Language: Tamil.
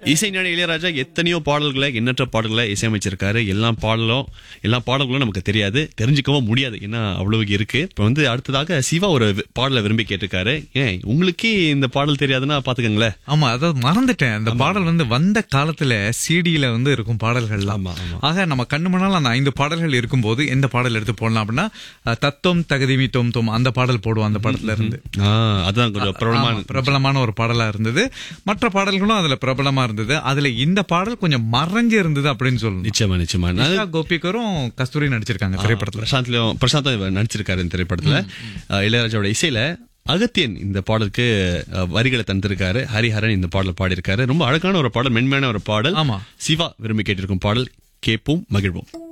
இசைஞானி இளையராஜா எத்தனையோ பாடல்களை எண்ணற்ற பாடல்களை இசையமைச்சிருக்காரு எல்லா பாடலும் எல்லா பாடல்களும் நமக்கு தெரியாது தெரிஞ்சுக்கவும் முடியாது ஏன்னா அவ்வளவு இருக்கு இப்ப வந்து அடுத்ததாக சிவா ஒரு வி- பாடலை விரும்பி கேட்டிருக்காரு ஏன் உங்களுக்கே இந்த பாடல் தெரியாதுன்னா பாத்துக்கங்களேன் ஆமா அதாவது மறந்துட்டேன் அந்த பாடல் வந்து வந்த காலத்துல சிடியில வந்து இருக்கும் பாடல்கள்லாம் ஆமா, ஆமா. ஆக நம்ம கண்ணு முன்னால் அந்த ஐந்து பாடல்கள் இருக்கும்போது எந்த பாடல் எடுத்து போடலாம் அப்படின்னா அஹ், தத்துவம் தகுதிமி தோம் தோம் அந்த பாடல் போடுவோம் அந்த படத்துல இருந்து ஆ, அதான் கொஞ்சம் பிரபலமான ஆமா, பிரபலமான ஒரு பாடலா இருந்தது மற்ற பாடல்களும் அதுல பிரபலமா இருந்தது அதுல இந்த பாடல் கொஞ்சம் மறைஞ்சு இருந்தது அப்படின்னு சொல்லணும் நிச்சயமா நிச்சயமா நான் நிஷா கோபிகரும் கஸ்தூரி நடிச்சிருக்காங்க திரைப்படத்துல பிரசாந்த்லயும் பிரசாந்த் நடிச்சிருக்காரு இந்த திரைப்படத்துல அஹ், இளையராஜாவோட இசையில அகத்தியன் இந்த பாடலுக்கு அஹ், வரிகளை தந்திருக்காரு ஹரிஹரன் இந்த பாடல் பாடியிருக்காரு ரொம்ப அழகான ஒரு பாடல் மென்மையான ஒரு பாடல் ஆமா. சிவா விரும்பி கேட்டிருக்கும் பாடல் கேட்போம் மகிழ்வோம்